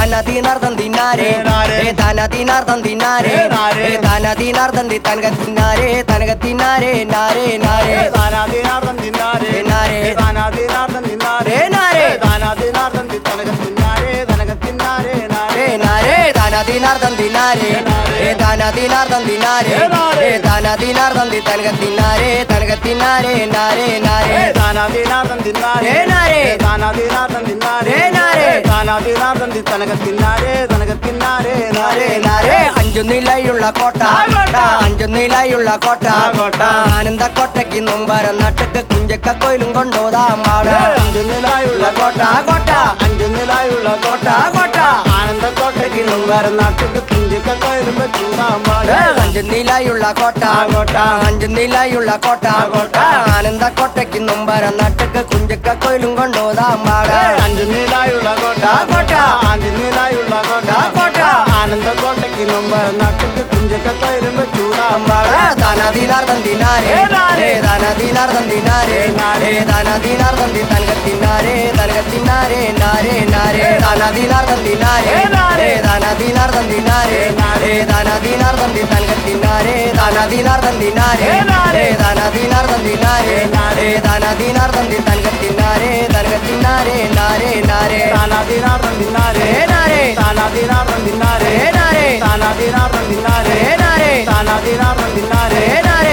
താനതീനാർദ്ദം തിന്നാരെ ഏനാരെ. ഏ താനതീനാർദ്ദം തിന്നാരെ ഏനാരെ. ഏ താനതീനാർദ്ദം തി തനക തിന്നാരെ തനക തിന്നാരെ നാരെ നാരെ താനാദീനാർദ്ദം തിന്നാരെ തിന്നാരെ. താനാദീനാർദ്ദം തിന്നാരെ ഏനാരെ. താനാദീനാർദ്ദം തി തനക തിന്നാരെ തനക തിന്നാരെ നാരെ ഏ നാരെ താനതീനാർദ്ദം തിന്നാരെ ഏനാരെ. ഏ താനതീനാർദ്ദം തിന്നാരെ ഏനാരെ. ഏ താനതീനാർദ്ദം തി തനക തിന്നാരെ തനക തിന്നാരെ നാരെ നാരെ താനാദീനാർദ്ദം തിന്നാരെ ഏനാരെ. താനാദീനാർദ്ദം തിന്നാരെ ഏനാരെ. താനാദീനാർദ്ദം തി തനക തിന്നാരെ തനക തിന്നാരെ നാരെ നാരെ നാരെ അഞ്ചു നിലയുള്ള കോട്ട ആ കോട്ട. അഞ്ചു നിലയുള്ള കോട്ട ആ കോട്ട. ആനന്ദ കോട്ടയ്ക്ക് മുമ്പരം നട്ടക്ക് കുഞ്ചക്ക കൊയിലും കൊണ്ടോതാമ്പാട് അഞ്ചു നിലായുള്ള കോട്ട ആ കോട്ട. അഞ്ചു നിലായുള്ള കോട്ട ആ കോട്ട. ആനന്ദക്കോട്ടയ്ക്ക് മുമ്പരം നാട്ടിക്ക് തുഞ്ചിക്ക കൊയലുമ്പോ ചൂടാമ്പാട് അഞ്ചു നിലയുള്ള കോട്ട ആ കോട്ട. അഞ്ചു നിലയുള്ള കോട്ട ആ കോട്ട. ആനന്ദ കോട്ടയ്ക്ക് മുമ്പരം നട്ടക്ക് കുഞ്ചക്ക കൊയിലും കൊണ്ടോതാമ്പാട് അഞ്ചു നിലായുള്ള കോട്ട ആ കോട്ട. അഞ്ചു നിലായുള്ള കോട്ട ആ കോട്ട. ആനന്ദക്കോട്ടയ്ക്ക് മുമ്പരം നാട്ടിക്ക് തുഞ്ചിക്ക കൊയലുമ്പോ ചൂടാമ്പാട് ദാനദീനാർദ്ദം ദിനാരേ ഏനാരേ. ഏ ദാനദീനാർദ്ദം ദിനാരേ ഏനാരേ. ഏ ദാനദീനാർദ്ദം ദി തനക തിന്നാരേ തനക തിന്നാരേ നാരേ നാരേ ദാനദീനാർദ്ദം ദിനാരേ ഏനാരേ. ഏ ദാനദീനാർദ്ദം ദിനാരേ ഏനാരേ. ഏ ദാനദീനാർദ്ദം ദി തനക തിന്നാരേ ദാനദീനാർദ്ദം ദിനാരേ ഏനാരേ. ഏ ദാനദീനാർദ്ദം ദിനാരേ ഏനാരേ. ഏ ദാനദീനാർദ്ദം ദി തനക തിന്നാരേ തനക തിന്നാരേ നാരേ നാരേ താനാദീനാർദ്ദം തിന്നാരെ ഏനാരേ. താനാദീനാർദ്ദം തിന്നാരെ ഏനാരേ. താനാദീനാർദ്ദം തിന്നാരെ ഏനാരേ. താനാദീനാർദ്ദം തിന്നാരെ നാരേ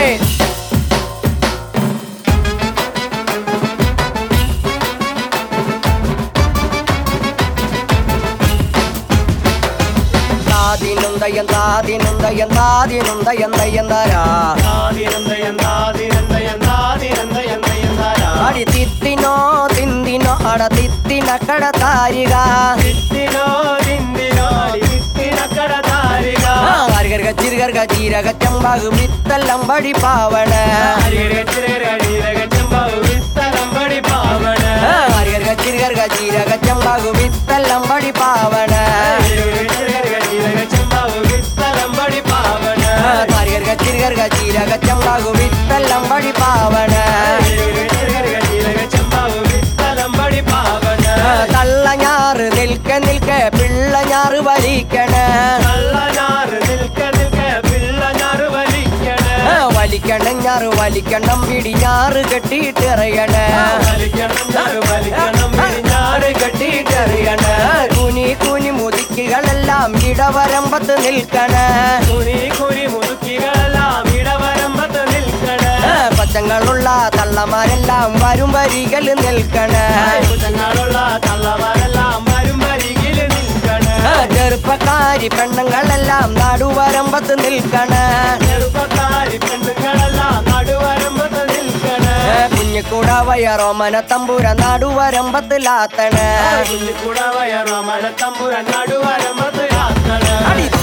താതിനുന്തയം താതിനുന്തയം താതിനുന്തയം തയ്യന്താരാ അടി തിത്തിനോ തിന്തിനോ അട തിത്തിന കട താരിക അരികർഗ ചിരുകർഗ ജീരക ചമ്പാകു വിത്തല്ലം വഴി പാവണ അരികർഗ ചിരുകർഗ ജീരക ചമ്പാകു വിത്തല്ലം വഴി പാവണ അരികർഗ ചിരുകർഗ ജീരക ചമ്പാകു വിത്തല്ലം വഴി പാവണ തള്ളഞ്ഞാറ് നിൽക്ക നിൽക്ക പിള്ളഞ്ഞാറ് വലിക്കണ വലിക്കണം ഞാറ് വലിക്കണം പിടിഞ്ഞാറ് കെട്ടിയിട്ടെറിയണ കെട്ടിയിട്ടെറിയണ കുനി കുനി മുതുക്കികളെല്ലാം ഇടവരമ്പത്ത് നിൽക്കണ പച്ചങ്ങളുള്ള തള്ളമാരെല്ലാം വരും വരികൾ നിൽക്കണ ചെറുപ്പക്കാരി പെണ്ണുങ്ങളെല്ലാം നടുവരമ്പത്ത് നിൽക്കണ കുഞ്ഞിക്കൂട വയറോമന തമ്പുര നടുവരമ്പത്തിലാത്തണ കുഞ്ഞിക്കൂട വയറോ മലത്തമ്പുര നടുവരമ്പത്ത് യാത്ര അടി